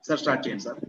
Sir start చేయండి sir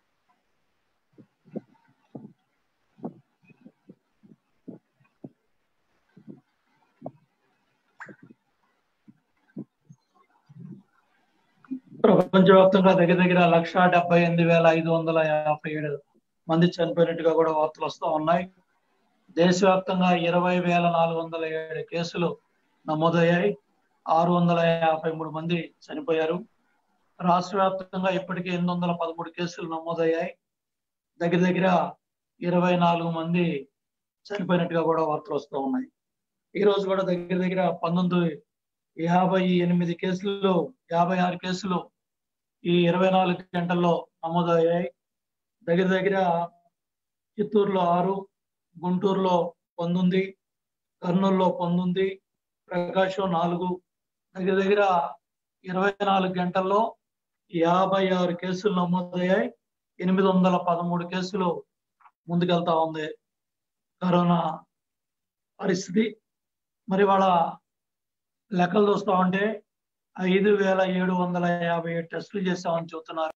ప్రపంచవ్యాప్తంగా దగ్గర దగ్గర లక్ష డెబ్బై ఎనిమిది వేల ఐదు వందల యాభై ఏడు మంది చనిపోయినట్టుగా కూడా వార్తలు వస్తూ ఉన్నాయి దేశవ్యాప్తంగా ఇరవై వేల నాలుగు వందల ఏడు కేసులు నమోదయ్యాయి ఆరు వందల యాభై మూడు మంది చనిపోయారు రాష్ట్ర వ్యాప్తంగా ఇప్పటికే ఎనిమిది వందల పదమూడు కేసులు నమోదయ్యాయి దగ్గర దగ్గర ఇరవై నాలుగు మంది చనిపోయినట్టుగా కూడా వార్తలు వస్తూ ఉన్నాయి ఈ రోజు కూడా దగ్గర దగ్గర పంతొమ్మిది యాభై ఎనిమిది కేసులు యాభై ఆరు కేసులు ఈ ఇరవై నాలుగు గంటల్లో నమోదయ్యాయి దగ్గర దగ్గర చిత్తూరులో ఆరు గుంటూరులో పంతొమ్మిది కర్నూలులో పంతొమ్మిది ప్రకాశం నాలుగు దగ్గర దగ్గర ఇరవై నాలుగు గంటల్లో యాభై ఆరు కేసులు నమోదయ్యాయి ఎనిమిది వందల పదమూడు కేసులు ముందుకెళ్తా ఉంది కరోనా పరిస్థితి మరి వాళ్ళ లెక్కలు చూస్తా ఉంటే ఐదు వేల ఏడు వందల యాభై ఏడు టెస్టులు చేస్తామని చెబుతున్నారు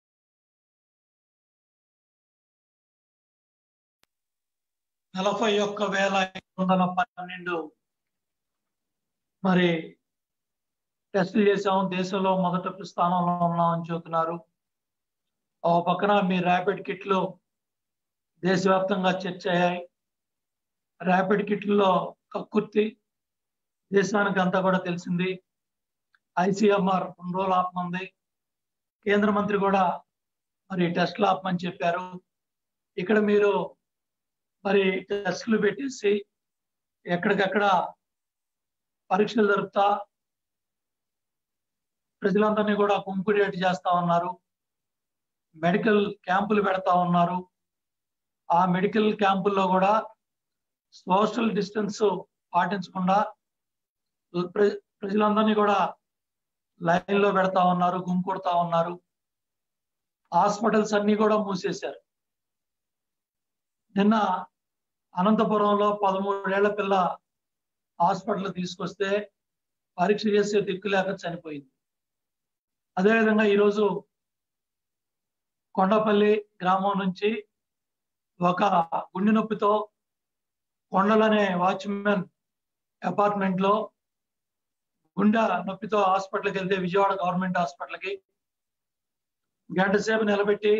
నలభై ఒక్క వేల ఐదు వందల పన్నెండు మరి టెస్టులు చేసాం దేశంలో మొదటి స్థానంలో ఉన్నామని చెబుతున్నారు ఓ పక్కన మీ ర్యాపిడ్ కిట్లు దేశవ్యాప్తంగా చర్చ అయ్యాయి ర్యాపిడ్ కిట్లలో కక్కుర్తి దేశానికి అంతా కూడా తెలిసింది ఐసీఎంఆర్ రెండు రోజులు ఆపమంది కేంద్ర మంత్రి కూడా మరి టెస్ట్లు ఆపమని చెప్పారు ఇక్కడ మీరు మరి టెస్టులు పెట్టేసి ఎక్కడికక్కడ పరీక్షలు జరుపుతా ప్రజలందరినీ కూడా కుంకుడేట్ చేస్తా ఉన్నారు మెడికల్ క్యాంపులు పెడతా ఉన్నారు ఆ మెడికల్ క్యాంపుల్లో కూడా సోషల్ డిస్టెన్స్ పాటించకుండా ప్రజలందరినీ కూడా లైన్ లో పెడతా ఉన్నారు గుంపుకొడతా ఉన్నారు హాస్పిటల్స్ అన్ని కూడా మూసేశారు నిన్న అనంతపురంలో పదమూడేళ్ల పిల్ల హాస్పిటల్ తీసుకొస్తే పరీక్ష చేసే దిక్కు లేక చనిపోయింది అదేవిధంగా ఈరోజు కొండపల్లి గ్రామం నుంచి ఒక గుండె నొప్పితో కొండలనే వాచ్మెన్ అపార్ట్మెంట్ లో గుండె నొప్పితో హాస్పిటల్కి వెళ్తే విజయవాడ గవర్నమెంట్ హాస్పిటల్కి గంట సేపు నిలబెట్టి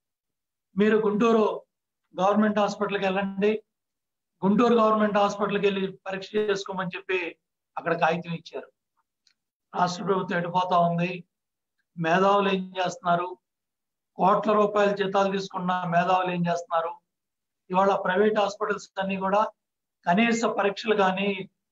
మీరు గుంటూరు గవర్నమెంట్ హాస్పిటల్కి వెళ్ళండి గుంటూరు గవర్నమెంట్ హాస్పిటల్కి వెళ్ళి పరీక్ష చేసుకోమని చెప్పి అక్కడ కాగితం ఇచ్చారు రాష్ట్ర ప్రభుత్వం ఎడిపోతా ఉంది మేధావులు ఏం చేస్తున్నారు కోట్ల రూపాయల జీతాలు తీసుకున్న మేధావులు ఏం చేస్తున్నారు ఇవాళ ప్రైవేట్ హాస్పిటల్స్ అన్ని కూడా కనీస పరీక్షలు కానీ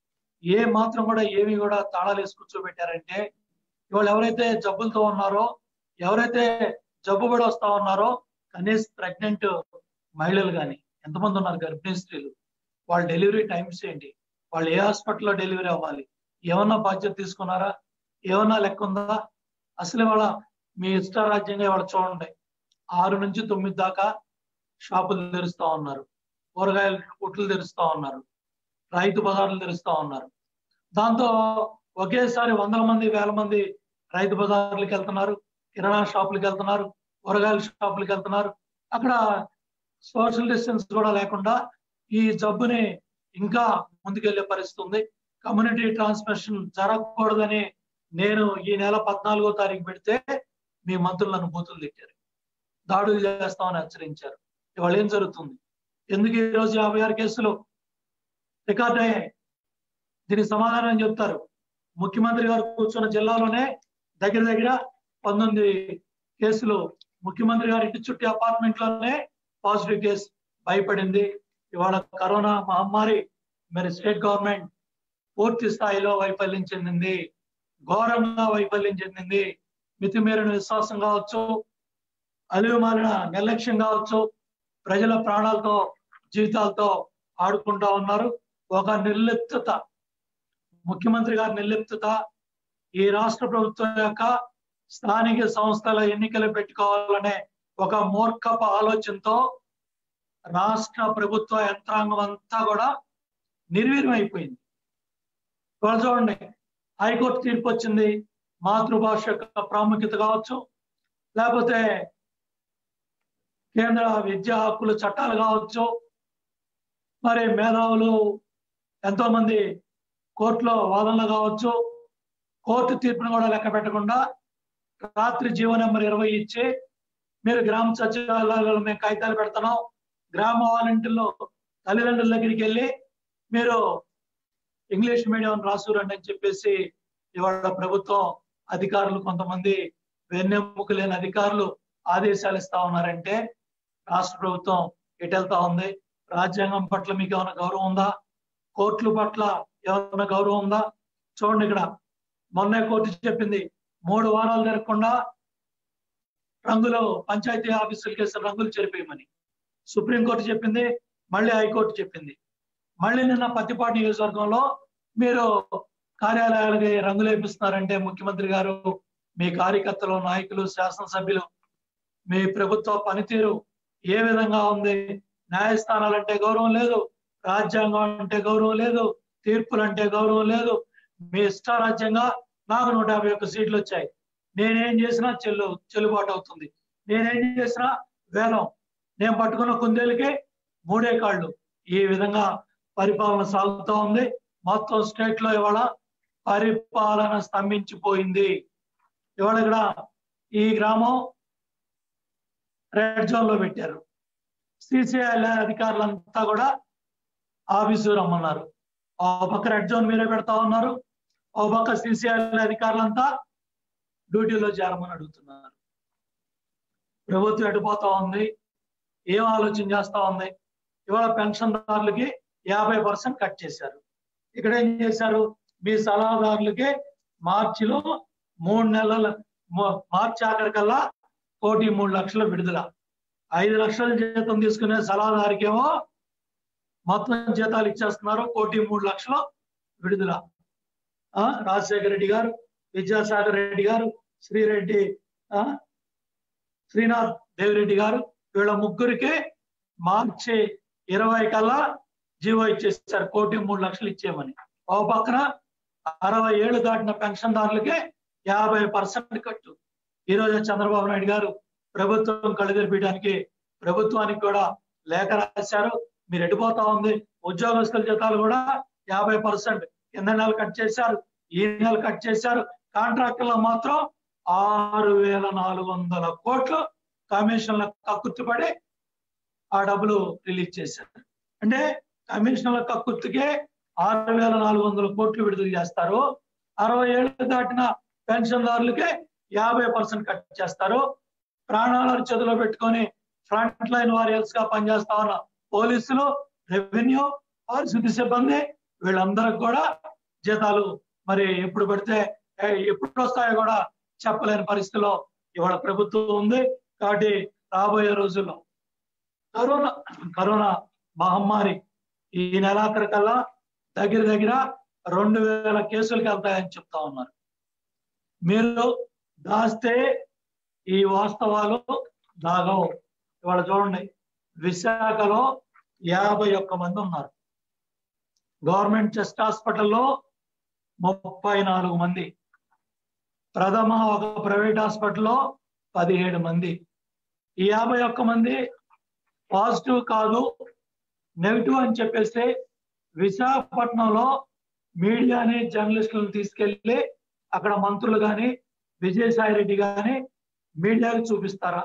ఏ మాత్రం కూడా ఏమి కూడా తాళాలు వేసి కూర్చోబెట్టారంటే ఇవాళ ఎవరైతే జబ్బులతో ఉన్నారో ఎవరైతే జబ్బు కూడా వస్తా ఉన్నారో కనీస ప్రెగ్నెంట్ మహిళలు కానీ ఎంతమంది ఉన్నారు గర్భిణీ స్త్రీలు వాళ్ళ డెలివరీ టైమ్స్ ఏంటి వాళ్ళు ఏ హాస్పిటల్లో డెలివరీ అవ్వాలి ఏమన్నా బాధ్యత తీసుకున్నారా ఏమన్నా లెక్క ఉందా అసలు వాళ్ళ మీ ఇష్టారాజ్యంగా వాళ్ళు చూడండి ఆరు నుంచి తొమ్మిది దాకా షాపులు తెరుస్తా ఉన్నారు కూరగాయల కొట్లు తెరుస్తా ఉన్నారు రైతు బజార్లు తెరుస్తా ఉన్నారు దాంతో ఒకేసారి వందల మంది వేల మంది రైతు బజార్లకు వెళ్తున్నారు కిరాణా షాపులకు వెళ్తున్నారు కూరగాయల షాపులకు వెళ్తున్నారు అక్కడ సోషల్ డిస్టెన్స్ కూడా లేకుండా ఈ జబ్బుని ఇంకా ముందుకెళ్లే పరిస్థితి ఉంది కమ్యూనిటీ ట్రాన్స్మిషన్ జరగకూడదని నేను ఈ నెల పద్నాలుగో తారీఖు పెడితే మీ మంత్రులు నన్ను బూతులు తిట్టారు దాడులు చేస్తామని హెచ్చరించారు ఇవాళ ఏం జరుగుతుంది ఎందుకు ఈ రోజు యాభై ఆరు కేసులు రికార్డ్ అయ్యాయి దీనికి సమాధానం చెప్తారు ముఖ్యమంత్రి గారు కూర్చున్న జిల్లాలోనే దగ్గర దగ్గర పంతొమ్మిది కేసులు ముఖ్యమంత్రి గారి ఇంటి చుట్టూ అపార్ట్మెంట్ లోనే పాజిటివ్ కేసు భయపడింది ఇవాళ కరోనా మహమ్మారి మరి స్టేట్ గవర్నమెంట్ పూర్తి స్థాయిలో వైఫల్యం చెందింది ఘోరంగా వైఫల్యం చెందింది మితిమీరిన విశ్వాసం కావచ్చు అలివి మారిన నిర్లక్ష్యం కావచ్చు ప్రజల ప్రాణాలతో జీవితాలతో ఆడుకుంటా ఉన్నారు ఒక నిర్లిప్తత ముఖ్యమంత్రి గారి నిర్లిప్తత ఈ రాష్ట్ర ప్రభుత్వం యొక్క స్థానిక సంస్థల ఎన్నికలు పెట్టుకోవాలనే ఒక మూర్ఖప ఆలోచనతో రాష్ట్ర ప్రభుత్వ యంత్రాంగం అంతా కూడా నిర్వీర్యం అయిపోయింది ఇవాళ చూడండి హైకోర్టు తీర్పు వచ్చింది మాతృభాష యొక్క ప్రాముఖ్యత కావచ్చు లేకపోతే కేంద్ర విద్యా హక్కుల చట్టాలు కావచ్చు మరి మేధావులు ఎంతో మంది కోర్టులో వాదనలు కావచ్చు కోర్టు తీర్పును కూడా లెక్క పెట్టకుండా రాత్రి జీవో నెంబర్ ఇరవై ఇచ్చి మీరు గ్రామ సచివాలయాలలో మేము కాగితాలు పెడుతున్నాం గ్రామ వాలంటీర్లు తల్లిదండ్రుల దగ్గరికి వెళ్ళి మీరు ఇంగ్లీష్ మీడియం రాసురండి అని చెప్పేసి ఇవాళ ప్రభుత్వం అధికారులు కొంతమంది వెన్నెముక లేని అధికారులు ఆదేశాలు ఇస్తా ఉన్నారంటే రాష్ట్ర ప్రభుత్వం ఎటెళ్తా ఉంది రాజ్యాంగం పట్ల మీకు ఏమైనా గౌరవం ఉందా కోర్టుల పట్ల ఏమైనా గౌరవం ఉందా చూడండి ఇక్కడ మొన్నే కోర్టు చెప్పింది మూడు వారాలు జరగకుండా రంగులు పంచాయతీ ఆఫీసులకి వేసిన రంగులు చెరిపేయమని సుప్రీంకోర్టు చెప్పింది మళ్ళీ హైకోర్టు చెప్పింది మళ్ళీ నిన్న పత్తిపాటి నియోజకవర్గంలో మీరు కార్యాలయాలకి రంగులు వేపిస్తున్నారంటే ముఖ్యమంత్రి గారు మీ కార్యకర్తలు నాయకులు శాసనసభ్యులు మీ ప్రభుత్వ పనితీరు ఏ విధంగా ఉంది న్యాయస్థానాలు అంటే గౌరవం లేదు రాజ్యాంగం అంటే గౌరవం లేదు తీర్పులు అంటే గౌరవం లేదు మీ ఇష్టారాజ్యంగా నాకు నూట యాభై ఒక్క సీట్లు వచ్చాయి నేనేం చేసినా చెల్లు చెల్లుబాటు అవుతుంది నేనేం చేసినా వేలం నేను పట్టుకున్న కుందేలకి మూడే కాళ్ళు ఈ విధంగా పరిపాలన సాగుతూ ఉంది మొత్తం స్టేట్ లో ఇవాళ పరిపాలన స్తంభించిపోయింది ఇవాళ ఇక్కడ ఈ గ్రామం రెడ్ జోన్ లో పెట్టారు సిసిఐ అధికారులంతా కూడా ఆఫీసు రమ్మన్నారు ఓ పక్క రెడ్ జోన్ మీరే పెడతా ఉన్నారు ఓ పక్క సిసిఐ అధికారులంతా డ్యూటీలో చేరమని అడుగుతున్నారు ప్రభుత్వం ఎడిపోతా ఉంది ఏం ఆలోచన చేస్తా ఉంది ఇవాళ పెన్షన్దారులకి యాభై పర్సెంట్ కట్ చేశారు ఇక్కడ ఏం చేశారు మీ సలహాదారులకి మార్చిలో మూడు నెలల మ- మార్చి ఆఖరికల్లా కోటి మూడు లక్షల విడుదల ఐదు లక్షల జీతం తీసుకునే సలహాదారికేమో మొత్తం జీతాలు ఇచ్చేస్తున్నారు కోటి మూడు లక్షలు విడుదల ఆ రాజశేఖర రెడ్డి గారు విద్యాసాగర్ రెడ్డి గారు శ్రీరెడ్డి ఆ శ్రీనాథ్ దేవిరెడ్డి గారు వీళ్ళ ముగ్గురికి మార్చి ఇరవై కల్లా జీవో ఇచ్చేసారు కోటి మూడు లక్షలు ఇచ్చేయమని ఓ పక్కన అరవై ఏళ్ళు దాటిన పెన్షన్దారులకి యాభై పర్సెంట్ కట్టు ఈ రోజు చంద్రబాబు నాయుడు గారు ప్రభుత్వం కళ్ళు తెరిపించడానికి ప్రభుత్వానికి కూడా లేఖ రాశారు మీరు ఎడిపోతా ఉంది ఉద్యోగస్తుల జీతాలు కూడా యాభై పర్సెంట్ కింద నెల కట్ చేశారు ఈ నెల కట్ చేశారు కాంట్రాక్టులో మాత్రం ఆరు వేల నాలుగు వందల కోట్లు కమిషన్ల కక్కుర్తిపడి ఆ డబ్బులు రిలీజ్ చేశారు అంటే కమిషన్ల కక్కుర్తికే ఆరు వేల నాలుగు వందల కోట్లు విడుదల చేస్తారు అరవై ఏళ్ళు దాటిన పెన్షన్దారులకే యాభై పర్సెంట్ కట్ చేస్తారు ప్రాణాలను చేతిలో పెట్టుకొని ఫ్రంట్ లైన్ వారియర్స్ గా పనిచేస్తా ఉన్న పోలీసులు రెవెన్యూ పారిశుద్ధ్య సిబ్బంది వీళ్ళందరికి కూడా జీతాలు మరి ఎప్పుడు పెడితే ఏ, ఎప్పుడు వస్తాయో కూడా చెప్పలేని పరిస్థితిలో ఇవాళ ప్రభుత్వం ఉంది కాబట్టి రాబోయే రోజుల్లో కరోనా కరోనా మహమ్మారి ఈ నెలాఖరు కల్లా దగ్గర దగ్గర రెండు వేల కేసులకి వెళ్తాయని చెప్తా ఉన్నారు మీరు దాస్తే ఈ వాస్తవాలు దాగవు ఇవాళ చూడండి విశాఖలో యాభై ఒక్క మంది ఉన్నారు గవర్నమెంట్ చెస్ట్ హాస్పిటల్లో ముప్పై నాలుగు మంది ప్రథమ ఒక ప్రైవేట్ హాస్పిటల్లో పదిహేడు మంది ఈ యాభై ఒక్క మంది పాజిటివ్ కాదు నెగిటివ్ అని చెప్పేస్తే విశాఖపట్నంలో మీడియాని జర్నలిస్టులను తీసుకెళ్లి అక్కడ మంత్రులు కానీ విజయసాయి రెడ్డి కానీ మీడియాకి చూపిస్తారా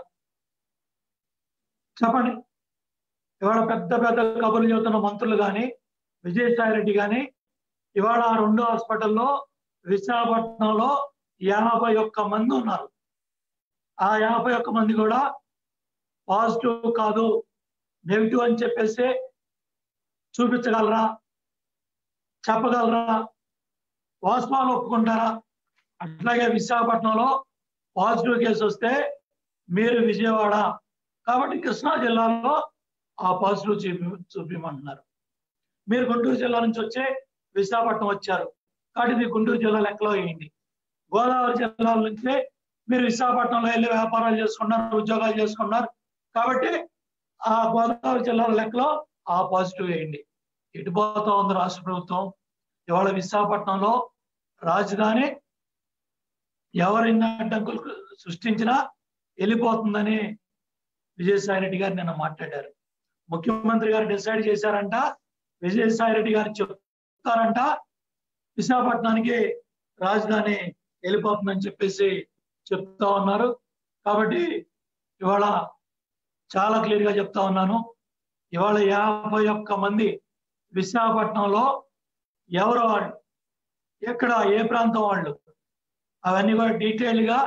చెప్పండి ఇవాళ పెద్ద పెద్ద కబుర్లు చెబుతున్న మంత్రులు కానీ విజయసాయి రెడ్డి కానీ ఇవాళ ఆ రెండు హాస్పిటల్లో విశాఖపట్నంలో యాభై ఒక్క మంది ఉన్నారు ఆ యాభై ఒక్క మంది కూడా పాజిటివ్ కాదు నెగిటివ్ అని చెప్పేసి చూపించగలరా చెప్పగలరా వాస్తవాలు ఒప్పుకుంటారా అట్లాగే విశాఖపట్నంలో పాజిటివ్ కేసు వస్తే మీరు విజయవాడ కాబట్టి కృష్ణా జిల్లాలో ఆ పాజిటివ్ చూపి చూపించమంటున్నారు మీరు గుంటూరు జిల్లా నుంచి వచ్చే విశాఖపట్నం వచ్చారు కాబట్టి ఇది గుంటూరు జిల్లా లెక్కలో వేయండి గోదావరి జిల్లాల నుంచే మీరు విశాఖపట్నంలో వెళ్ళి వ్యాపారాలు చేసుకున్నారు ఉద్యోగాలు చేసుకున్నారు కాబట్టి ఆ గోదావరి జిల్లాల లెక్కలో ఆ పాజిటివ్ వేయండి ఎటు పోతా ఉంది రాష్ట్ర ప్రభుత్వం ఇవాళ విశాఖపట్నంలో రాజధాని ఎవరిని అడ్డంకులు సృష్టించినా వెళ్ళిపోతుందని విజయసాయి రెడ్డి గారు నిన్న మాట్లాడారు ముఖ్యమంత్రి గారు డిసైడ్ చేశారంట విజయసాయి రెడ్డి గారు చెప్తారంట విశాఖపట్నానికి రాజధాని వెళ్ళిపోతుందని చెప్పేసి చెప్తా ఉన్నారు కాబట్టి ఇవాళ చాలా క్లియర్ గా చెప్తా ఉన్నాను ఇవాళ యాభై ఒక్క మంది విశాఖపట్నంలో ఎవరు వాళ్ళు ఎక్కడ ఏ ప్రాంతం వాళ్ళు అవన్నీ కూడా డీటెయిల్ గా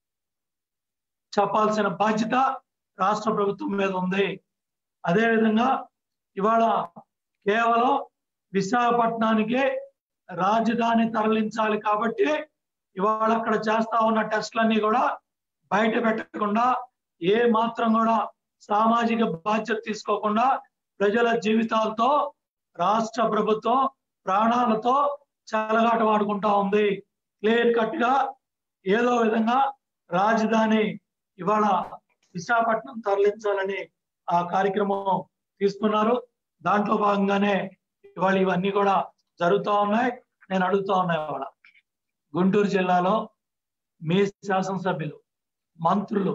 చెప్పాల్సిన బాధ్యత రాష్ట్ర ప్రభుత్వం మీద ఉంది అదేవిధంగా ఇవాళ కేవలం విశాఖపట్నానికే రాజధాని తరలించాలి కాబట్టి ఇవాళ అక్కడ చేస్తా ఉన్న టెస్టులన్నీ కూడా బయట పెట్టకుండా ఏ మాత్రం కూడా సామాజిక బాధ్యత తీసుకోకుండా ప్రజల జీవితాలతో రాష్ట్ర ప్రభుత్వం ప్రాణాలతో చెలగాట వాడుకుంటా ఉంది క్లియర్ కట్ గా ఏదో విధంగా రాజధాని ఇవాళ విశాఖపట్నం తరలించాలని ఆ కార్యక్రమం తీసుకున్నారు దాంట్లో భాగంగానే ఇవాళ ఇవన్నీ కూడా జరుగుతూ ఉన్నాయి నేను అడుగుతా ఉన్నా ఇవాళ గుంటూరు జిల్లాలో మీ శాసనసభ్యులు మంత్రులు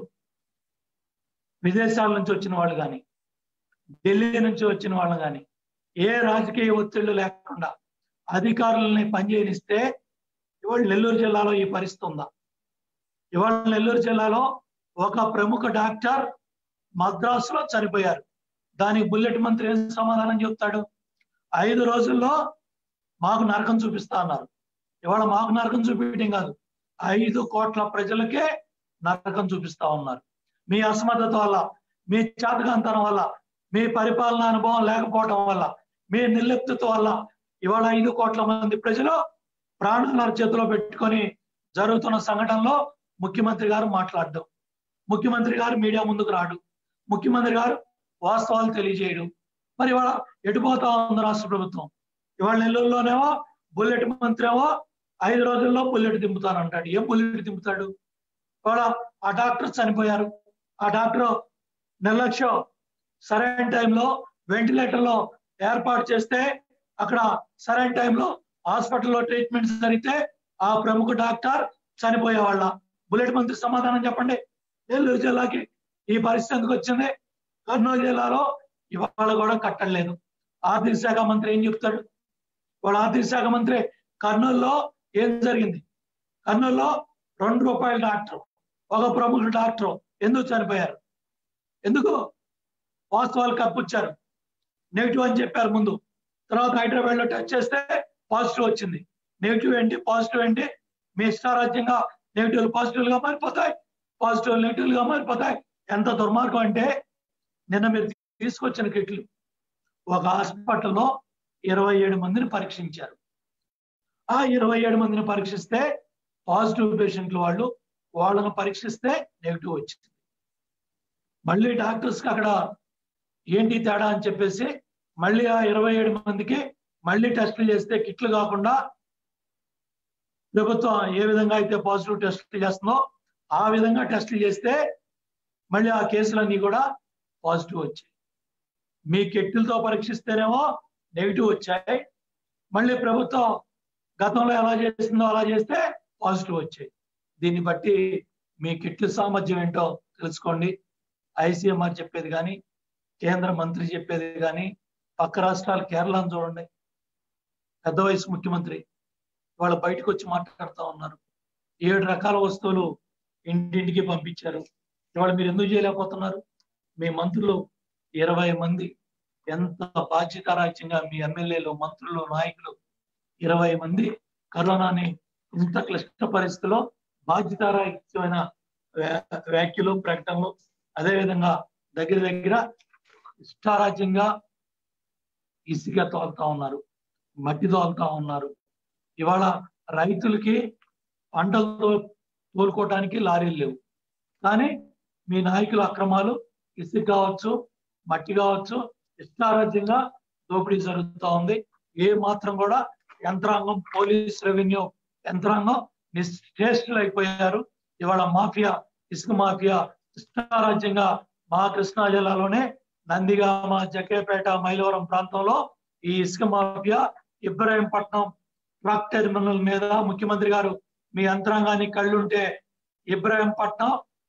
విదేశాల నుంచి వచ్చిన వాళ్ళు కానీ ఢిల్లీ నుంచి వచ్చిన వాళ్ళు కానీ ఏ రాజకీయ ఒత్తిళ్లు లేకుండా అధికారులని పనిచేయనిస్తే ఇవాళ నెల్లూరు జిల్లాలో ఈ పరిస్థితి ఉందా ఇవాళ నెల్లూరు జిల్లాలో ఒక ప్రముఖ డాక్టర్ మద్రాసులో చనిపోయారు దానికి బుల్లెట్ మంత్రి ఏం సమాధానం చెప్తాడు ఐదు రోజుల్లో మాకు నరకం చూపిస్తా అన్నారు ఇవాళ మాకు నరకం చూపించడం కాదు ఐదు కోట్ల ప్రజలకే నరకం చూపిస్తా ఉన్నారు మీ అసమర్థత వల్ల మీ చాతకాంతరం వల్ల మీ పరిపాలన అనుభవం లేకపోవడం వల్ల మీ నిర్లిప్తత వల్ల ఇవాళ ఐదు కోట్ల మంది ప్రజలు ప్రాణాల చేతిలో పెట్టుకొని జరుగుతున్న సంఘటనలో ముఖ్యమంత్రి గారు మాట్లాడడం ముఖ్యమంత్రి గారు మీడియా ముందుకు రాడు ముఖ్యమంత్రి గారు వాస్తవాలు తెలియజేయడు మరి ఇవాళ ఎటుపోతా ఉంది రాష్ట్ర ప్రభుత్వం ఇవాళ నెల్లూరులోనేమో బుల్లెట్ మంత్రి ఏమో ఐదు రోజుల్లో బుల్లెట్ దింపుతానంటాడు ఏం బుల్లెట్ దింపుతాడు ఇవాళ ఆ డాక్టర్ చనిపోయారు ఆ డాక్టర్ నిర్లక్ష్యం సరైన టైంలో వెంటిలేటర్లో ఏర్పాటు చేస్తే అక్కడ సరైన టైంలో హాస్పిటల్లో ట్రీట్మెంట్ జరిగితే ఆ ప్రముఖ డాక్టర్ చనిపోయే వాళ్ళ బుల్లెట్ మంత్రి సమాధానం చెప్పండి నెల్లూరు జిల్లాకి ఈ పరిస్థితి ఎందుకు వచ్చింది కర్నూలు జిల్లాలో ఇవాళ కూడా కట్టలేదు ఆర్థిక శాఖ మంత్రి ఏం చెప్తాడు వాళ్ళ ఆర్థిక శాఖ మంత్రి కర్నూలులో ఏం జరిగింది కర్నూలులో రెండు రూపాయల డాక్టర్ ఒక ప్రముఖ డాక్టర్ ఎందుకు చనిపోయారు ఎందుకు వాస్తవాలు కప్పుచ్చారు నెగిటివ్ అని చెప్పారు ముందు తర్వాత హైదరాబాద్ లో టెస్ట్ చేస్తే పాజిటివ్ వచ్చింది నెగిటివ్ ఏంటి పాజిటివ్ ఏంటి మీ ఇష్టారాజ్యంగా నెగిటివ్ పాజిటివ్ గా మారిపోతాయి పాజిటివ్ నెగిటివ్ గా మారిపోతాయి ఎంత దుర్మార్గం అంటే నిన్న మీరు తీసుకొచ్చిన కిట్లు ఒక హాస్పిటల్లో ఇరవై ఏడు మందిని పరీక్షించారు ఆ ఇరవై ఏడు మందిని పరీక్షిస్తే పాజిటివ్ పేషెంట్లు వాళ్ళు వాళ్ళను పరీక్షిస్తే నెగిటివ్ వచ్చింది మళ్ళీ డాక్టర్స్ కి అక్కడ ఏంటి తేడా అని చెప్పేసి మళ్ళీ ఆ ఇరవై ఏడు మందికి మళ్ళీ టెస్టులు చేస్తే కిట్లు కాకుండా ప్రభుత్వం ఏ విధంగా అయితే పాజిటివ్ టెస్టులు చేస్తుందో ఆ విధంగా టెస్టులు చేస్తే మళ్ళీ ఆ కేసులన్నీ కూడా పాజిటివ్ వచ్చాయి మీ కిట్లతో పరీక్షిస్తేనేమో నెగిటివ్ వచ్చాయి మళ్ళీ ప్రభుత్వం గతంలో ఎలా చేసిందో అలా చేస్తే పాజిటివ్ వచ్చాయి దీన్ని బట్టి మీ కిట్ల సామర్థ్యం ఏంటో తెలుసుకోండి ఐసీఎంఆర్ చెప్పేది కానీ కేంద్ర మంత్రి చెప్పేది కానీ పక్క రాష్ట్రాలు కేరళను చూడండి పెద్ద వయసు ముఖ్యమంత్రి వాళ్ళు బయటకు వచ్చి మాట్లాడుతూ ఉన్నారు ఏడు రకాల వస్తువులు ఇంటింటికి పంపించారు ఇవాళ మీరు ఎందుకు చేయలేకపోతున్నారు మీ మంత్రులు ఇరవై మంది ఎంత బాధ్యతారాజ్యంగా మీ ఎమ్మెల్యేలు మంత్రులు నాయకులు ఇరవై మంది కరోనాని ఇంత క్లిష్ట పరిస్థితిలో బాధ్యతారాజ్యమైన వ్యా- వ్యాఖ్యలు ప్రకటనలు అదేవిధంగా దగ్గర దగ్గర ఇష్టారాజ్యంగా ఇసుక తోలుతా ఉన్నారు మట్టి తోలుతా ఉన్నారు ఇవాళ రైతులకి పంటలతో తోలుకోవటానికి లారీలు లేవు కానీ మీ నాయకుల అక్రమాలు ఇసుక కావచ్చు మట్టి కావచ్చు ఇష్టారాజ్యంగా దోపిడీ జరుగుతూ ఉంది ఏ మాత్రం కూడా యంత్రాంగం పోలీస్ రెవెన్యూ యంత్రాంగం నిశ్చేష్టులు అయిపోయారు ఇవాళ మాఫియా ఇసుక మాఫియా ఇష్టారాజ్యంగా మా కృష్ణా జిల్లాలోనే నందిగామ జకేపేట మైలవరం ప్రాంతంలో ఈ ఇసుక మాఫియా ఇబ్రాహీంపట్నం ట్రక్ టెర్మినల్ మీద ముఖ్యమంత్రి గారు మీ యంత్రాంగానికి కళ్ళుంటే ఇబ్రాహీంపట్నం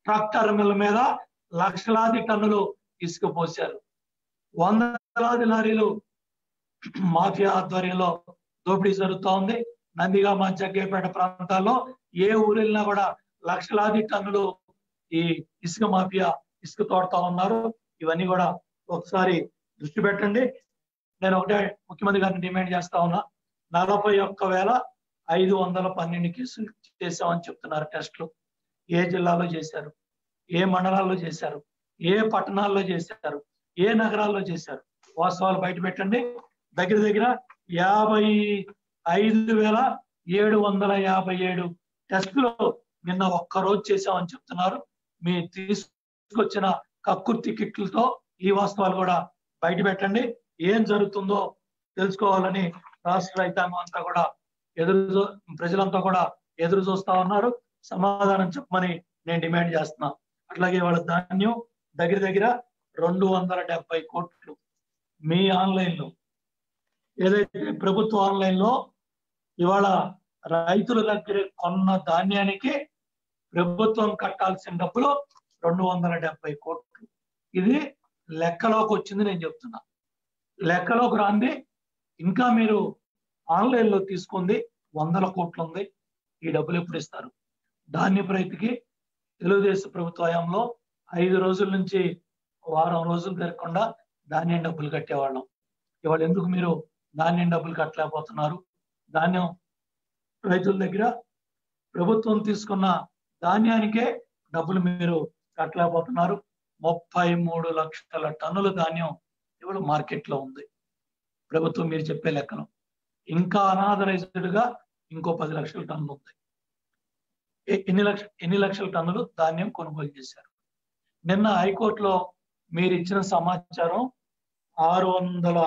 ట్రాక్టర్ మిల్ల మీద లక్షలాది టన్నులు ఇసుక పోశారు వందలాది లారీలు మాఫియా ఆధ్వర్యంలో దోపిడీ జరుగుతూ ఉంది నందిగామ జగ్గేపేట ప్రాంతాల్లో ఏ ఊరు వెళ్ళినా కూడా లక్షలాది టన్నులు ఈ ఇసుక మాఫియా ఇసుక తోడుతా ఉన్నారు ఇవన్నీ కూడా ఒకసారి దృష్టి పెట్టండి నేను ఒకటే ముఖ్యమంత్రి గారిని డిమాండ్ చేస్తా ఉన్నా నలభై ఒక్క వేల ఐదు వందల పన్నెండు కేసులు చేశామని చెప్తున్నారు టెస్టులు ఏ జిల్లాలో చేశారు ఏ మండలాల్లో చేశారు ఏ పట్టణాల్లో చేశారు ఏ నగరాల్లో చేశారు వాస్తవాలు బయట పెట్టండి దగ్గర దగ్గర యాభై ఐదు వేల ఏడు వందల యాభై ఏడు టెస్టులు నిన్న ఒక్క రోజు చేశామని చెప్తున్నారు మీ తీసుకొచ్చిన కక్కుర్తి కిట్లతో ఈ వాస్తవాలు కూడా బయట పెట్టండి ఏం జరుగుతుందో తెలుసుకోవాలని రాష్ట్ర రైతాంగం అంతా కూడా ఎదురు చూ- ప్రజలంతా కూడా ఎదురు చూస్తా ఉన్నారు సమాధానం చెప్పమని నేను డిమాండ్ చేస్తున్నా అట్లాగే వాళ్ళ ధాన్యం దగ్గర దగ్గర రెండు వందల డెబ్బై కోట్లు మీ ఆన్లైన్ లో ఏదైతే ప్రభుత్వ ఆన్లైన్ లో ఇవాళ రైతుల దగ్గర కొన్న ధాన్యానికి ప్రభుత్వం కట్టాల్సిన డబ్బులు రెండు వందల డెబ్బై కోట్లు ఇది లెక్కలోకి వచ్చింది నేను చెప్తున్నా లెక్కలోకి రాంది ఇంకా మీరు ఆన్లైన్ లో తీసుకుంది వందల కోట్లు ఉంది ఈ డబ్బులు ఎప్పుడు ఇస్తారు ధాన్యపు రైతుకి తెలుగుదేశం ప్రభుత్వ హయాంలో ఐదు రోజుల నుంచి వారం రోజులు జరగకుండా ధాన్యం డబ్బులు కట్టేవాళ్ళం ఇవాళ ఎందుకు మీరు ధాన్యం డబ్బులు కట్టలేకపోతున్నారు ధాన్యం రైతుల దగ్గర ప్రభుత్వం తీసుకున్న ధాన్యానికే డబ్బులు మీరు కట్టలేకపోతున్నారు ముప్పై మూడు లక్షల టన్నుల ధాన్యం ఇవాళ మార్కెట్ లో ఉంది ప్రభుత్వం మీరు చెప్పే లెక్కను ఇంకా అనాథరైజ్డ్ గా ఇంకో పది లక్షల టన్నులు ఉంది ఎ- ఎన్ని లక్ష ఎన్ని లక్షల టన్నులు ధాన్యం కొనుగోలు చేశారు నిన్న హైకోర్టులో మీరు ఇచ్చిన సమాచారం ఆరు వందల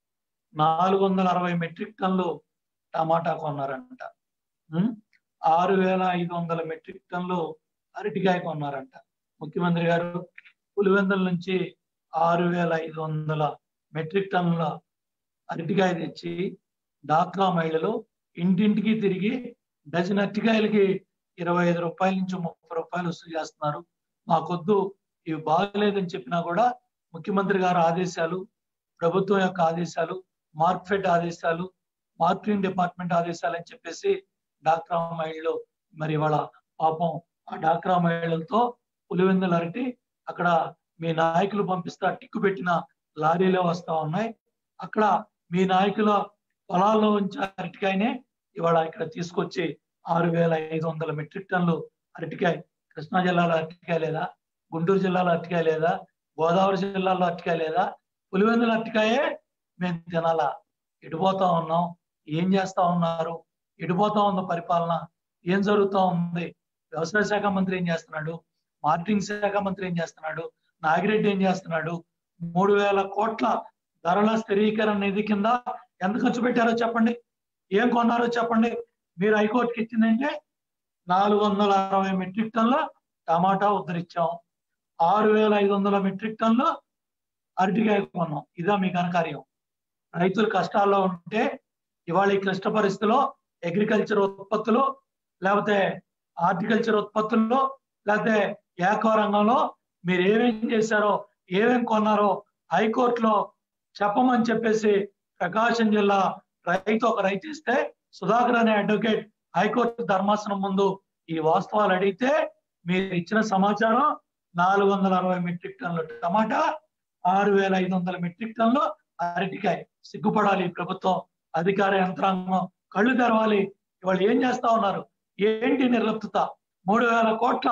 నాలుగు వందల అరవై మెట్రిక్ టన్నులు టమాటా కొన్నారంట ఉం? ఆరు వేల ఐదు వందల మెట్రిక్ టన్నులు అరటికాయ కొన్నారంట ముఖ్యమంత్రి గారు పులివెందుల నుంచి ఆరు వేల ఐదు వందల మెట్రిక్ టన్నుల అరటికాయ తెచ్చి డాక్రా మహిళలు ఇంటింటికి తిరిగి డజన్ అరటికాయలకి ఇరవై ఐదు రూపాయల నుంచి ముప్పై రూపాయలు వసూలు చేస్తున్నారు మాకొద్దు ఇవి బాగలేదని చెప్పినా కూడా ముఖ్యమంత్రి గారి ఆదేశాలు ప్రభుత్వం యొక్క ఆదేశాలు మార్కెట్ ఆదేశాలు మార్కెటింగ్ డిపార్ట్మెంట్ ఆదేశాలు అని చెప్పేసి డాక్రా మహిళలు మరి వాళ్ళ పాపం ఆ డాక్రా మహిళలతో పులివెందుల అరటి అక్కడ మీ నాయకులు పంపిస్తా టిక్కు పెట్టిన లారీలో వస్తా ఉన్నాయి అక్కడ మీ నాయకుల పొలాల్లో ఉంచే అరటికాయనే ఇవాళ ఇక్కడ తీసుకొచ్చి ఆరు వేల ఐదు వందల మెట్రిక్ టన్నులు అరటికాయ కృష్ణా జిల్లాలో అరటికాయ లేదా గుంటూరు జిల్లాలో అరటికాయ లేదా గోదావరి జిల్లాలో అరటికాయ లేదా పులివెందుల అరటికాయే మేము తినాలా ఎడిపోతా ఉన్నాం ఏం చేస్తా ఉన్నారు ఎడిపోతా ఉన్న పరిపాలన ఏం జరుగుతా ఉంది వ్యవసాయ శాఖ మంత్రి ఏం చేస్తున్నాడు మార్కెటింగ్ శాఖ మంత్రి ఏం చేస్తున్నాడు నాగిరెడ్డి ఏం చేస్తున్నాడు మూడు వేల కోట్ల ధరల స్థిరీకరణ నిధి కింద ఎంత ఖర్చు పెట్టారో చెప్పండి ఏం కొన్నారో చెప్పండి మీరు హైకోర్టుకి ఇచ్చిందంటే నాలుగు వందల అరవై మెట్రిక్ టన్నుల టమాటా ఉద్ధరించాం ఆరు వేల ఐదు వందల మెట్రిక్ టన్నులు అరటికాయ కొన్నాం ఇదా మీ ఘనకార్యం రైతులు కష్టాల్లో ఉంటే ఇవాళ ఈ క్లిష్ట పరిస్థితిలో అగ్రికల్చర్ ఉత్పత్తులు లేకపోతే హార్టికల్చర్ ఉత్పత్తుల్లో లేకపోతే ఏకో రంగంలో మీరు ఏమేం చేశారో ఏమేం కొన్నారో హైకోర్టులో చెప్పమని చెప్పేసి ప్రకాశం జిల్లా రైతు ఒక రైతు ఇస్తే సుధాకర్ అనే అడ్వకేట్ హైకోర్టు ధర్మాసనం ముందు ఈ వాస్తవాలు అడిగితే మీరు ఇచ్చిన సమాచారం నాలుగు వందల అరవై మెట్రిక్ టన్నుల టమాటా ఆరు వేల ఐదు వందల మెట్రిక్ టన్నులు అరటికాయ సిగ్గుపడాలి ఈ ప్రభుత్వం అధికార యంత్రాంగం కళ్ళు తెరవాలి ఇవాళ ఏం చేస్తా ఉన్నారు ఏంటి నిర్లిప్తత మూడు వేల కోట్ల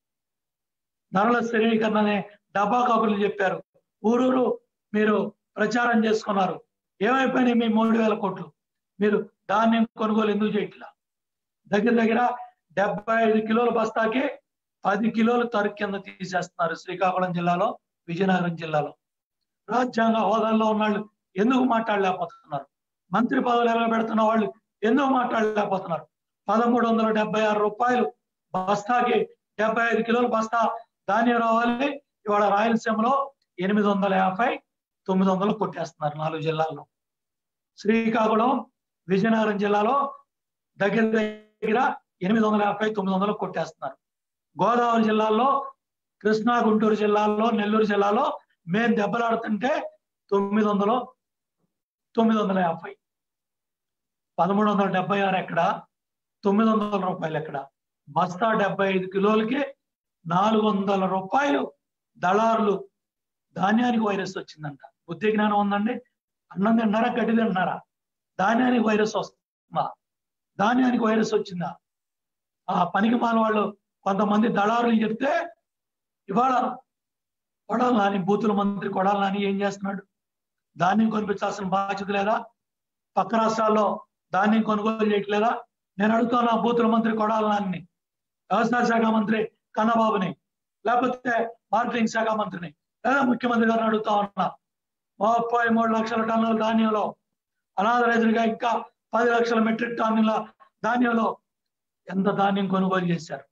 ధరల స్థిరీకరణ అనే డబ్బా కబుర్లు చెప్పారు ఊరూరు మీరు ప్రచారం చేసుకున్నారు ఏమైపోయినాయి మీ మూడు వేల కోట్లు మీరు ధాన్యం కొనుగోలు ఎందుకు చేయట్లా దగ్గర దగ్గర డెబ్బై ఐదు కిలోల బస్తాకి పది కిలోలు తరుగు కింద తీసేస్తున్నారు శ్రీకాకుళం జిల్లాలో విజయనగరం జిల్లాలో రాజ్యాంగ హోదాల్లో ఉన్న వాళ్ళు ఎందుకు మాట్లాడలేకపోతున్నారు మంత్రి పదవులు ఎలగబెడుతున్న వాళ్ళు ఎందుకు మాట్లాడలేకపోతున్నారు పదమూడు వందల డెబ్బై ఆరు రూపాయలు బస్తాకి డెబ్బై ఐదు కిలోల బస్తా ధాన్యం రావాలి ఇవాళ రాయలసీమలో ఎనిమిది వందల యాభై తొమ్మిది వందలు కొట్టేస్తున్నారు నాలుగు జిల్లాల్లో శ్రీకాకుళం విజయనగరం జిల్లాలో దగ్గర దగ్గర ఎనిమిది వందల యాభై తొమ్మిది వందలు కొట్టేస్తున్నారు గోదావరి జిల్లాలో కృష్ణా గుంటూరు జిల్లాలో నెల్లూరు జిల్లాలో మేము దెబ్బలాడుతుంటే తొమ్మిది వందలు తొమ్మిది వందల యాభై పదమూడు వందల డెబ్బై ఆరు ఎక్కడ తొమ్మిది వందల రూపాయలు ఎక్కడ బస్తా డెబ్బై ఐదు కిలోలకి నాలుగు వందల రూపాయలు దళారులు ధాన్యానికి వైరస్ వచ్చిందంట బుద్ధి జ్ఞానం ఉందండి అన్నం తింటారా గడ్డి తింటున్నారా ధాన్యానికి వైరస్ వస్తుందా ధాన్యానికి వైరస్ వచ్చిందా ఆ పనికి మాల వాళ్ళు కొంతమంది దళారులు చెప్తే ఇవాళ కొడాలి నాని బూతుల మంత్రి కొడాలి నాని ఏం చేస్తున్నాడు ధాన్యం కొనిపించాల్సిన బాధ్యత లేదా పక్క రాష్ట్రాల్లో ధాన్యం కొనుగోలు చేయట్లేదా నేను అడుగుతున్నా బూతుల మంత్రి కొడాలి నాని వ్యవసాయ శాఖ మంత్రి కన్నబాబుని లేకపోతే మార్కెటింగ్ శాఖ మంత్రిని లేదా ముఖ్యమంత్రి గారిని అడుగుతా ఉన్నా ముప్పై మూడు లక్షల టన్నుల ధాన్యంలో అనాథరైతులుగా ఇంకా పది లక్షల మెట్రిక్ టన్నుల ధాన్యంలో ఎంత ధాన్యం కొనుగోలు చేశారు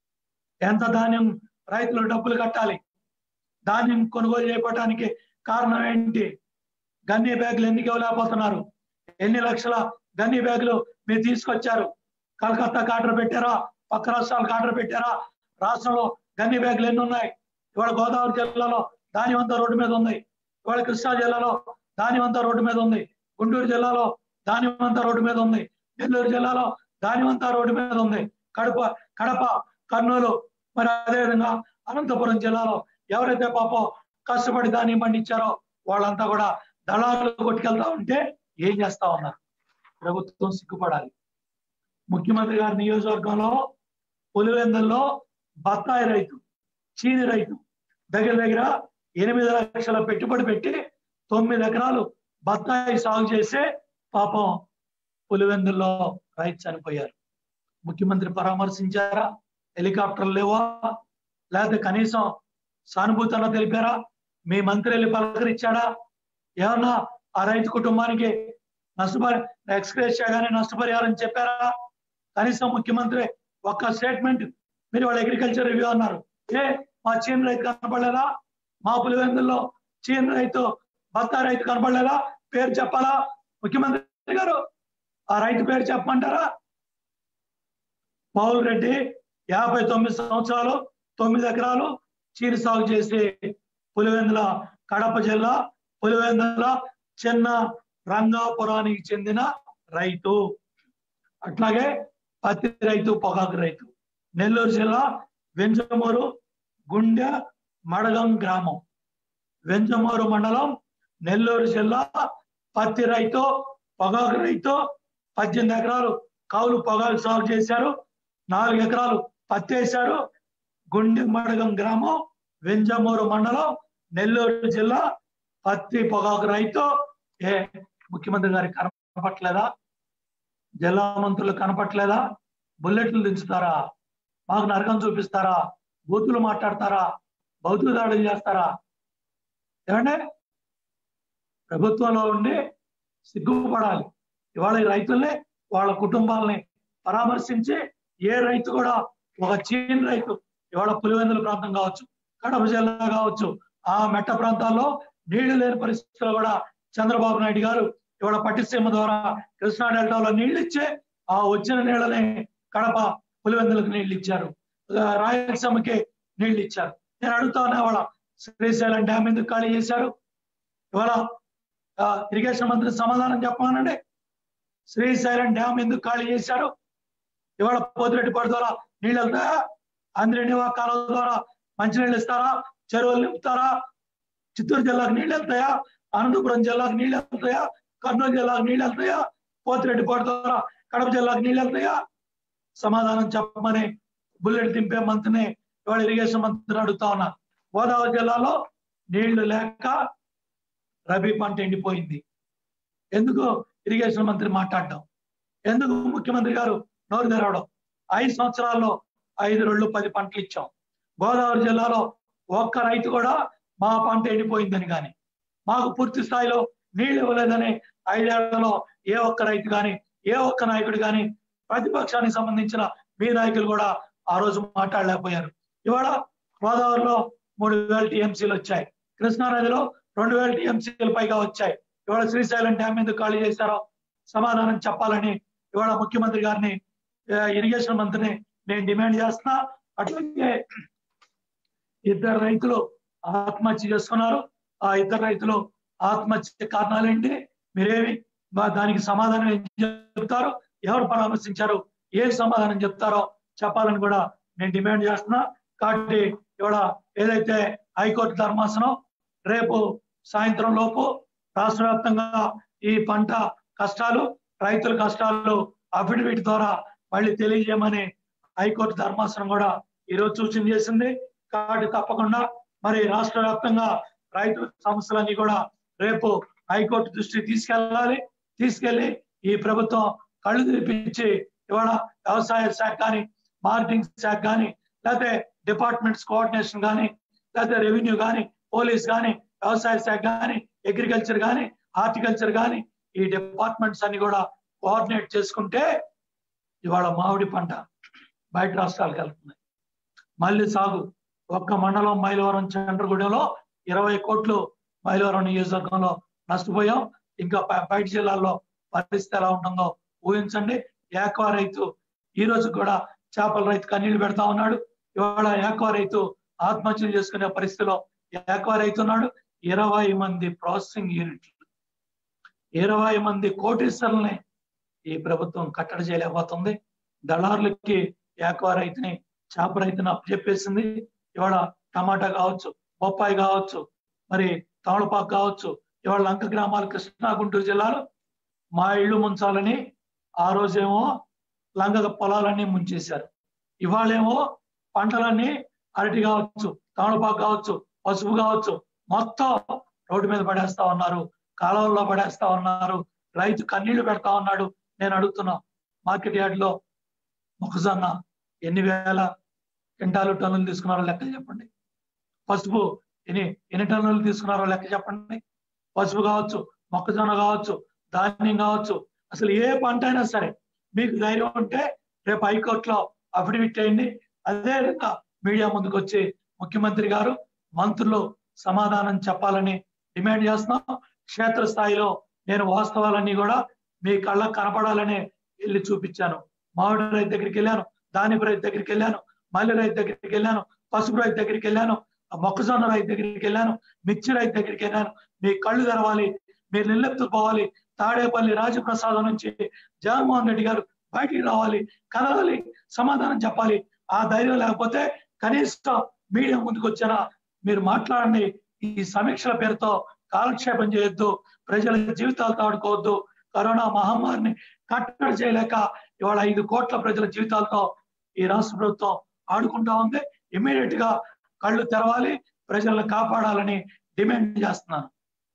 ఎంత ధాన్యం రైతులు డబ్బులు కట్టాలి ధాన్యం కొనుగోలు చేయడానికి కారణం ఏంటి గన్నీ బ్యాగులు ఎందుకు ఇవ్వలేకపోతున్నారు ఎన్ని లక్షల గన్నీ బ్యాగులు మీరు తీసుకొచ్చారు కలకత్తాకి ఆర్డర్ పెట్టారా పక్క రాష్ట్రాలకు ఆర్డర్ పెట్టారా రాష్ట్రంలో గన్నీ బ్యాగులు ఎన్ని ఉన్నాయి ఇవాళ గోదావరి జిల్లాలో ధాన్యం అంతా రోడ్డు మీద ఉంది ఇవాళ కృష్ణా జిల్లాలో ధాన్యం అంతా రోడ్డు మీద ఉంది గుంటూరు జిల్లాలో ధాన్యం అంతా రోడ్డు మీద ఉంది నెల్లూరు జిల్లాలో ధాన్యం అంతా రోడ్డు మీద ఉంది కడప కడప కర్నూలు మరి అదేవిధంగా అనంతపురం జిల్లాలో ఎవరైతే పాపం కష్టపడి ధాన్యం పండించారో వాళ్ళంతా కూడా దళారులు కొట్టుకెళ్తా ఉంటే ఏం చేస్తా ఉన్నారు ప్రభుత్వం సిగ్గుపడాలి ముఖ్యమంత్రి గారి నియోజకవర్గంలో పులివెందుల్లో బత్తాయి రైతు చీని రైతు దగ్గర దగ్గర ఎనిమిది లక్షల పెట్టుబడి పెట్టి తొమ్మిది ఎకరాలు బత్తాయి సాగు చేసే పాపం పులివెందుల్లో రైతు చనిపోయారు ముఖ్యమంత్రి పరామర్శించారా హెలికాప్టర్లు లేవా లేకపోతే కనీసం సానుభూతి అన్న తెలిపారా మీ మంత్రి వెళ్ళి పలకరించాడా ఏమన్నా ఆ రైతు కుటుంబానికి నష్టపరి ఎక్స్ప్రెస్ చేయగానే నష్టపరిహారం చెప్పారా కనీసం ముఖ్యమంత్రి ఒక్క స్టేట్మెంట్ మీరు వాళ్ళ అగ్రికల్చర్ రివ్యూ అన్నారు ఏ మా చీన్ రైతు కనపడలేదా మా పులివెందుల్లో చీన్ రైతు బత్తా రైతు కనపడలేదా పేరు చెప్పాలా ముఖ్యమంత్రి గారు ఆ రైతు పేరు చెప్పమంటారా పౌల్ రెడ్డి యాభై తొమ్మిది సంవత్సరాలు తొమ్మిది ఎకరాలు చీని సాగు చేసి పులివెందుల కడప జిల్లా పులివెందుల చిన్న రంగాపురానికి చెందిన రైతు అట్లాగే పత్తి రైతు పొగాకు రైతు నెల్లూరు జిల్లా వెంజమూరు గుండె మడగం గ్రామం వెంజమూరు మండలం నెల్లూరు జిల్లా పత్తి రైతు పొగాకు రైతు పద్దెనిమిది ఎకరాలు కౌలు పొగాకు సాగు చేశారు నాలుగు ఎకరాలు పత్తి వేశారు గుండె మడగం గ్రామం వెంజమూరు మండలం నెల్లూరు జిల్లా పత్తి పొగాకు రైతు ఏ ముఖ్యమంత్రి గారికి కనపట్లేదా జిల్లా మంత్రులు కనపట్లేదా బుల్లెట్లు దించుతారా మాకు నరకం చూపిస్తారా బూతులు మాట్లాడతారా భౌతిక దాడులు చేస్తారా ఏమంటే ప్రభుత్వంలో ఉండి సిగ్గుపడాలి ఇవాళ ఈ రైతుల్ని వాళ్ళ కుటుంబాలని పరామర్శించి ఏ రైతు కూడా ఒక చీన్ రైతు ఇవాళ పులివెందుల ప్రాంతం కావచ్చు కడప జిల్లా కావచ్చు ఆ మెట్ట ప్రాంతాల్లో నీళ్లు లేని పరిస్థితుల్లో కూడా చంద్రబాబు నాయుడు గారు ఇవాళ పట్టిసీమ ద్వారా కృష్ణా డెల్టాలో నీళ్లు ఇచ్చే ఆ వచ్చిన నీళ్ళని కడప పులివెందులకు నీళ్లు ఇచ్చారు రాయలసీమకి నీళ్లు ఇచ్చారు నేను అడుగుతా ఉన్నా ఇవాళ శ్రీశైలం డ్యామ్ ఎందుకు ఖాళీ చేశారు ఇవాళ ఇరిగేషన్ మంత్రి సమాధానం చెప్పమనండి శ్రీశైలం డ్యామ్ ఎందుకు ఖాళీ చేశారు ఇవాళ పోతిరెడ్డిపాడు ద్వారా నీళ్ళు వెళ్తాయా ఆంధ్రనివా కాలువ ద్వారా మంచినీళ్ళు ఇస్తారా చెరువులు నింపుతారా చిత్తూరు జిల్లాకు నీళ్ళు వెళ్తాయా అనంతపురం జిల్లాకు నీళ్ళు వెళ్తాయా కర్నూలు జిల్లాకు నీళ్ళు వెళ్తాయా పోతిరెడ్డిపాడు ద్వారా కడప జిల్లాకు నీళ్ళు వెళ్తాయా సమాధానం చెప్పమని బుల్లెట్ దింపే మంత్రిని ఇవాళ ఇరిగేషన్ మంత్రిని అడుగుతా ఉన్నా గోదావరి జిల్లాలో నీళ్లు లేక రబీ పంట ఎండిపోయింది ఎందుకు ఇరిగేషన్ మంత్రి మాట్లాడడం ఎందుకు ముఖ్యమంత్రి గారు నోరు తెరవడం ఐదు సంవత్సరాల్లో ఐదు రెండు పది పంటలు ఇచ్చాం గోదావరి జిల్లాలో ఒక్క రైతు కూడా మా పంట ఎండిపోయిందని కానీ మాకు పూర్తి స్థాయిలో నీళ్లు ఇవ్వలేదని ఐదేళ్లలో ఏ ఒక్క రైతు కానీ ఏ ఒక్క నాయకుడు కానీ ప్రతిపక్షానికి సంబంధించిన మీ నాయకులు కూడా ఆ రోజు మాట్లాడలేకపోయారు ఇవాళ గోదావరిలో మూడు వేల టీఎంసీలు వచ్చాయి కృష్ణానదిలో రెండు వేల టీఎంసీలు పైగా వచ్చాయి ఇవాళ శ్రీశైలం డ్యామ్ ఎందుకు ఖాళీ చేశారో సమాధానం చెప్పాలని ఇవాళ ముఖ్యమంత్రి గారిని ఇరిగేషన్ మంత్రిని నేను డిమాండ్ చేస్తున్నా అట్లాగే ఇద్దరు రైతులు ఆత్మహత్య చేసుకున్నారు ఆ ఇద్దరు రైతులు ఆత్మహత్య కారణాలు ఏంటి మీరేమి మా దానికి సమాధానం ఏం చెప్తారు ఎవరు పరామర్శించారు ఏ సమాధానం చెప్తారో చెప్పాలని కూడా నేను డిమాండ్ చేస్తున్నా కాబట్టి ఇవాళ ఏదైతే హైకోర్టు ధర్మాసనం రేపు సాయంత్రం లోపు రాష్ట్ర వ్యాప్తంగా ఈ పంట కష్టాలు రైతుల కష్టాలు అఫిడవిట్ ద్వారా మళ్ళీ తెలియజేయమని హైకోర్టు ధర్మాసనం కూడా ఈరోజు సూచన చేసింది కాబట్టి తప్పకుండా మరి రాష్ట్ర వ్యాప్తంగా రైతు సమస్యలన్నీ కూడా రేపు హైకోర్టు దృష్టికి తీసుకెళ్ళాలి తీసుకెళ్లి ఈ ప్రభుత్వం కళ్ళు తెరిపించి ఇవాళ వ్యవసాయ శాఖ కానీ మార్కెటింగ్ శాఖ కానీ లేకపోతే డిపార్ట్మెంట్స్ కోఆర్డినేషన్ కానీ లేకపోతే రెవెన్యూ కానీ పోలీస్ కానీ వ్యవసాయ శాఖ కానీ అగ్రికల్చర్ కానీ హార్టికల్చర్ కానీ ఈ డిపార్ట్మెంట్స్ అన్ని కూడా కోఆర్డినేట్ చేసుకుంటే ఇవాళ మామిడి పంట బయట రాష్ట్రాలకు వెళ్తుంది మళ్ళీ సాగు ఒక్క మండలం మైలవరం చంద్రగూడెంలో ఇరవై కోట్లు మైలవరం నియోజకవర్గంలో నష్టపోయాం ఇంకా బ- బయట జిల్లాల్లో పరిస్థితి ఎలా ఉంటుందో ఊహించండి ఏకవా రైతు ఈ రోజు కూడా చేపల రైతు కన్నీళ్లు పెడతా ఉన్నాడు ఇవాళ ఏకవా రైతు ఆత్మహత్యలు చేసుకునే పరిస్థితిలో ఏకవా రైతు ఉన్నాడు ఇరవై మంది ప్రాసెసింగ్ యూనిట్లు ఇరవై మంది కోటీశ్వరుల్ని ఈ ప్రభుత్వం కట్టడి చేయలేకపోతుంది దళారులకి ఏకవా రైతుని చేప రైతుని అప్పచెప్పేసింది ఇవాళ టమాటా కావచ్చు బొప్పాయి కావచ్చు మరి తమలపాకు కావచ్చు ఇవాళ లంక గ్రామాలు కృష్ణా గుంటూరు జిల్లాలో మా ఇళ్ళు ముంచాలని ఆ రోజేమో లంక పొలాలన్నీ ముంచేశారు ఇవాళేమో పంటలన్నీ అరటి కావచ్చు తమలపాకు కావచ్చు పసుపు కావచ్చు మొత్తం రోడ్డు మీద పడేస్తా ఉన్నారు కాలువల్లో పడేస్తా ఉన్నారు రైతు కన్నీళ్లు పెడతా ఉన్నాడు నేను అడుగుతున్నా మార్కెట్ యార్డ్ లో మొక్కజొన్న ఎన్ని వేల క్వింటాలు టన్నులు తీసుకున్నారో లెక్క చెప్పండి పసుపు ఎన్ని ఎన్ని టన్నులు తీసుకున్నారో లెక్క చెప్పండి పసుపు కావచ్చు మొక్కజొన్న కావచ్చు ధాన్యం కావచ్చు అసలు ఏ పంట అయినా సరే మీకు ధైర్యం ఉంటే రేపు హైకోర్టులో అఫిడవిట్ చేయండి అదే విధంగా మీడియా ముందుకు వచ్చి ముఖ్యమంత్రి గారు మంత్రులు సమాధానం చెప్పాలని డిమాండ్ చేస్తున్నాం క్షేత్రస్థాయిలో నేను వాస్తవాలన్నీ కూడా మీ కళ్ళకు కనపడాలని వెళ్ళి చూపించాను మామిడి రైతు దగ్గరికి వెళ్ళాను దానిపు రైతు దగ్గరికి వెళ్ళాను మల్లె రైతు దగ్గరికి వెళ్ళాను పసుపు రైతు దగ్గరికి వెళ్ళాను ఆ మొక్కజొన్న రైతు దగ్గరికి వెళ్ళాను మిర్చి రైతు దగ్గరికి వెళ్ళాను మీ కళ్ళు తెరవాలి మీరు నిలెత్తుకోవాలి తాడేపల్లి రాజప్రసాదం నుంచి జగన్మోహన్ రెడ్డి గారు బయటికి రావాలి కదలాలి సమాధానం చెప్పాలి ఆ ధైర్యం లేకపోతే కనీసం మీడియా ముందుకు వచ్చినా మీరు మాట్లాడండి ఈ సమీక్షల పేరుతో కాలక్షేపం చేయొద్దు ప్రజల జీవితాలతో ఆడుకోవద్దు కరోనా మహమ్మారిని కట్టడి చేయలేక ఇవాళ ఐదు కోట్ల ప్రజల జీవితాలతో ఈ రాష్ట్ర ప్రభుత్వం ఆడుకుంటా ఉంది ఇమ్మీడియట్ గా కళ్ళు తెరవాలి ప్రజలను కాపాడాలని డిమాండ్ చేస్తున్నాను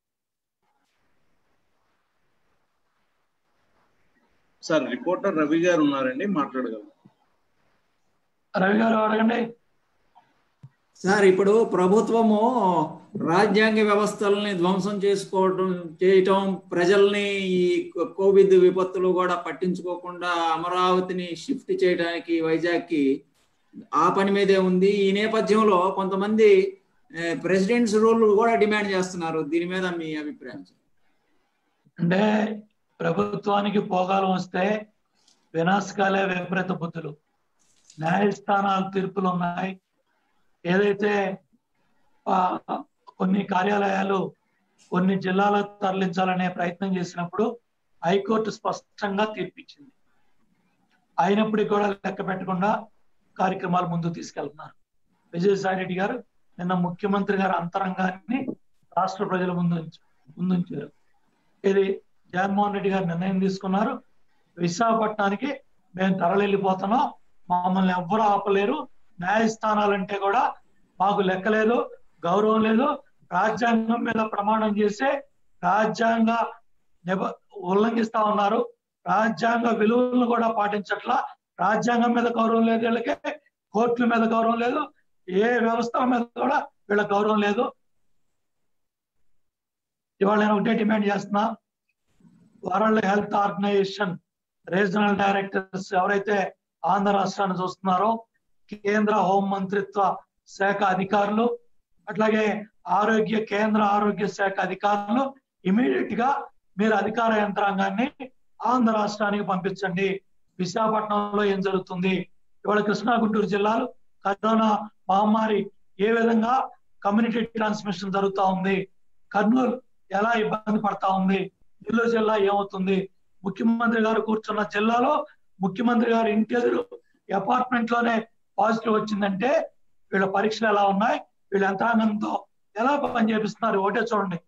సార్ రిపోర్టర్ రవి గారు ఉన్నారండి మాట్లాడగలరు రవి గారు అడగండి సార్ ఇప్పుడు ప్రభుత్వము రాజ్యాంగ వ్యవస్థల్ని ధ్వంసం చేసుకోవడం చేయటం ప్రజల్ని ఈ కోవిడ్ విపత్తులు కూడా పట్టించుకోకుండా అమరావతిని షిఫ్ట్ చేయడానికి వైజాగ్కి ఆ పని మీదే ఉంది ఈ నేపథ్యంలో కొంతమంది ప్రెసిడెంట్స్ రూల్ కూడా డిమాండ్ చేస్తున్నారు దీని మీద మీ అభిప్రాయం సార్ అంటే ప్రభుత్వానికి పోగాలం వస్తే వినాశకాలే విపరీత బుద్ధులు న్యాయస్థానాలు తీర్పులు ఉన్నాయి ఏదైతే ఆ, కొన్ని కార్యాలయాలు కొన్ని జిల్లాలకు తరలించాలనే ప్రయత్నం చేసినప్పుడు హైకోర్టు స్పష్టంగా తీర్పిచ్చింది అయినప్పటికీ కూడా లెక్క పెట్టకుండా కార్యక్రమాలు ముందుకు తీసుకెళ్తున్నారు విజయసాయి రెడ్డి గారు నిన్న ముఖ్యమంత్రి గారి అంతరంగాన్ని రాష్ట్ర ప్రజల ముందు ఉంచ- ముందుంచారు ఇది జగన్మోహన్ రెడ్డి గారు నిర్ణయం తీసుకున్నారు విశాఖపట్నానికి మేము తరలిపోతున్నాం మమ్మల్ని ఎవ్వరు ఆపలేరు న్యాయస్థానాలంటే కూడా మాకు లెక్కలేదు గౌరవం లేదు రాజ్యాంగం మీద ప్రమాణం చేసే రాజ్యాంగ నిబ ఉల్లంఘిస్తా ఉన్నారు రాజ్యాంగ విలువలను కూడా పాటించట్లా రాజ్యాంగం మీద గౌరవం లేదు వీళ్ళకి కోర్టుల మీద గౌరవం లేదు ఏ వ్యవస్థల మీద కూడా వీళ్ళ గౌరవం లేదు ఇవాళ నేను ఒకటే డిమాండ్ చేస్తున్నా World Health Organization regional directors ఎవరైతే ఆంధ్ర రాష్ట్రాన్ని చూస్తున్నారో కేంద్ర హోం మంత్రిత్వ శాఖ అధికారులు అట్లాగే ఆరోగ్య కేంద్ర ఆరోగ్య శాఖ అధికారులు ఇమీడియట్ గా మీరు అధికార యంత్రాంగాన్ని ఆంధ్ర రాష్ట్రానికి పంపించండి విశాఖపట్నంలో ఏం జరుగుతుంది ఇవాళ కృష్ణా గుంటూరు జిల్లాలు కరోనా మహమ్మారి ఏ విధంగా కమ్యూనిటీ ట్రాన్స్మిషన్ జరుగుతా ఉంది కర్నూలు ఎలా ఇబ్బంది పడతా ఉంది నెల్లూరు జిల్లా ఏమవుతుంది ముఖ్యమంత్రి గారు కూర్చున్న జిల్లాలో ముఖ్యమంత్రి గారు ఇంటి ఎదురు అపార్ట్మెంట్ లోనే పాజిటివ్ వచ్చిందంటే వీళ్ళ పరీక్షలు ఎలా ఉన్నాయి వీళ్ళ యంత్రాంగంతో ఎలా పని చేపిస్తున్నారు ఒకటే చూడండి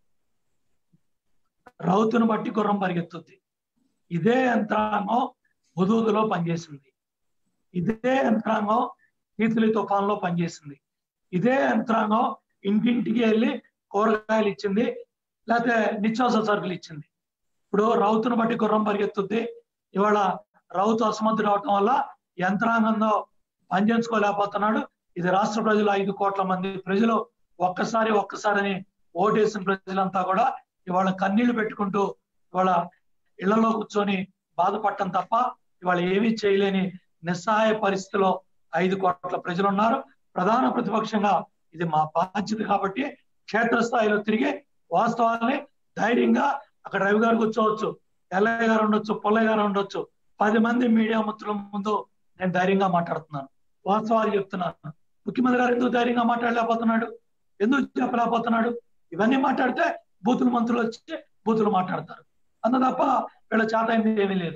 రౌతును బట్టి గుర్రం పరిగెత్తుద్ది ఇదే యంత్రాంగం హుదూదులో పనిచేసింది ఇదే యంత్రాంగం తీతులి తుఫాన్లో పనిచేసింది ఇదే యంత్రాంగం ఇంటింటికి వెళ్ళి కూరగాయలు ఇచ్చింది లేకపోతే నిత్యావసర సరుకులు ఇచ్చింది ఇప్పుడు రౌతును బట్టి గుర్రం పరిగెత్తుద్ది ఇవాళ రౌతు అసమర్థుడు అవటం వల్ల యంత్రాంగంలో పనిచేసుకోలేకపోతున్నాడు ఇది రాష్ట్ర ప్రజలు ఐదు కోట్ల మంది ప్రజలు ఒక్కసారి ఒక్కసారని ఓటేసిన ప్రజలంతా కూడా ఇవాళ కన్నీళ్లు పెట్టుకుంటూ ఇవాళ ఇళ్లలో కూర్చొని బాధపడటం తప్ప ఇవాళ ఏమీ చేయలేని నిస్సహాయ పరిస్థితిలో ఐదు కోట్ల ప్రజలు ఉన్నారు ప్రధాన ప్రతిపక్షంగా ఇది మా బాధ్యత కాబట్టి క్షేత్రస్థాయిలో తిరిగి వాస్తవాల్ని ధైర్యంగా అక్కడ రవి గారు కూర్చోవచ్చు ఎల్లయ్య గారు ఉండొచ్చు పుల్లయ్య గారు ఉండొచ్చు పది మంది మీడియా మిత్రుల ముందు నేను ధైర్యంగా మాట్లాడుతున్నాను వాస్తవాలు చెప్తున్నాను ముఖ్యమంత్రి గారు ఎందుకు ధైర్యంగా మాట్లాడలేకపోతున్నాడు ఎందుకు చెప్పలేకపోతున్నాడు ఇవన్నీ మాట్లాడితే బూతులు మంత్రులు వచ్చి బూతులు మాట్లాడతారు అంత తప్ప వీళ్ళ చేత అయింది ఏమీ లేదు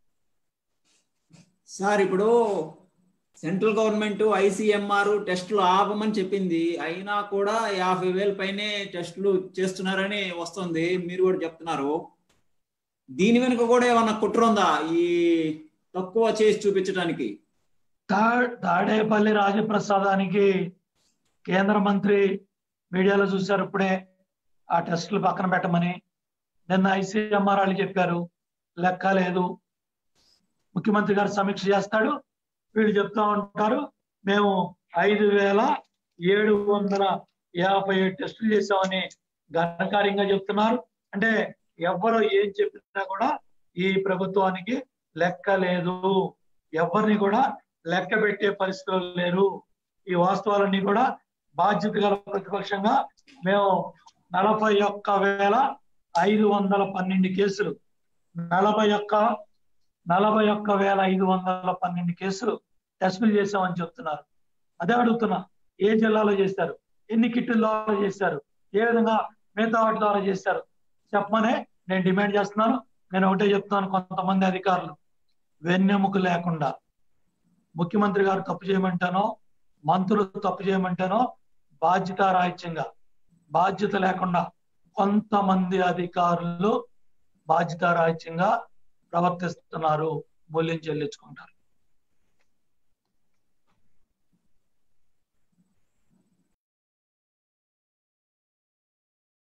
సార్ ఇప్పుడు సెంట్రల్ గవర్నమెంట్ ఐసీఎంఆర్ టెస్టులు ఆపమని చెప్పింది అయినా కూడా యాభై వేల పైనే టెస్టులు చేస్తున్నారని వస్తుంది మీరు కూడా చెప్తున్నారు దీని వెనుక కూడా ఏమన్నా కుట్ర ఉందా ఈ తక్కువ చేసి చూపించడానికి తా తాడేపల్లి రాజప్రసాదానికి కేంద్ర మంత్రి మీడియాలో చూశారు ఇప్పుడే ఆ టెస్టులు పక్కన పెట్టమని నిన్న ఐసీఎంఆర్ వాళ్ళు చెప్పారు లెక్క లేదు ముఖ్యమంత్రి గారు సమీక్ష చేస్తాడు వీళ్ళు చెప్తా ఉంటారు మేము ఐదు వేల ఏడు వందల యాభై ఏడు టెస్టులు చేసామని ఘనకార్యంగా చెప్తున్నారు అంటే ఎవరు ఏం చెప్పినా కూడా ఈ ప్రభుత్వానికి లెక్క లేదు ఎవరిని కూడా లెక్క పెట్టే పరిస్థితులు లేరు ఈ వాస్తవాలన్నీ కూడా బాధ్యత గల ప్రతిపక్షంగా మేము నలభై ఒక్క వేల ఐదు వందల పన్నెండు కేసులు నలభై ఒక్క నలభై ఒక్క వేల ఐదు వందల పన్నెండు కేసులు టెస్టులు చేశామని చెప్తున్నారు అదే అడుగుతున్నా ఏ జిల్లాలో చేశారు ఎన్ని కిట్ల ద్వారా చేశారు ఏ విధంగా మిగతా వాటి ద్వారా చేశారు చెప్పమనే నేను డిమాండ్ చేస్తున్నాను నేను ఒకటే చెప్తున్నాను కొంతమంది అధికారులు వెన్నెముక లేకుండా ముఖ్యమంత్రి గారు తప్పు చేయమంటానో మంత్రులు తప్పు చేయమంటానో బాధ్యత రాహిత్యంగా బాధ్యత లేకుండా కొంతమంది అధికారులు బాధ్యత రాహిత్యంగా ప్రవర్తిస్తున్నారు మూల్యం చెల్లించుకుంటారు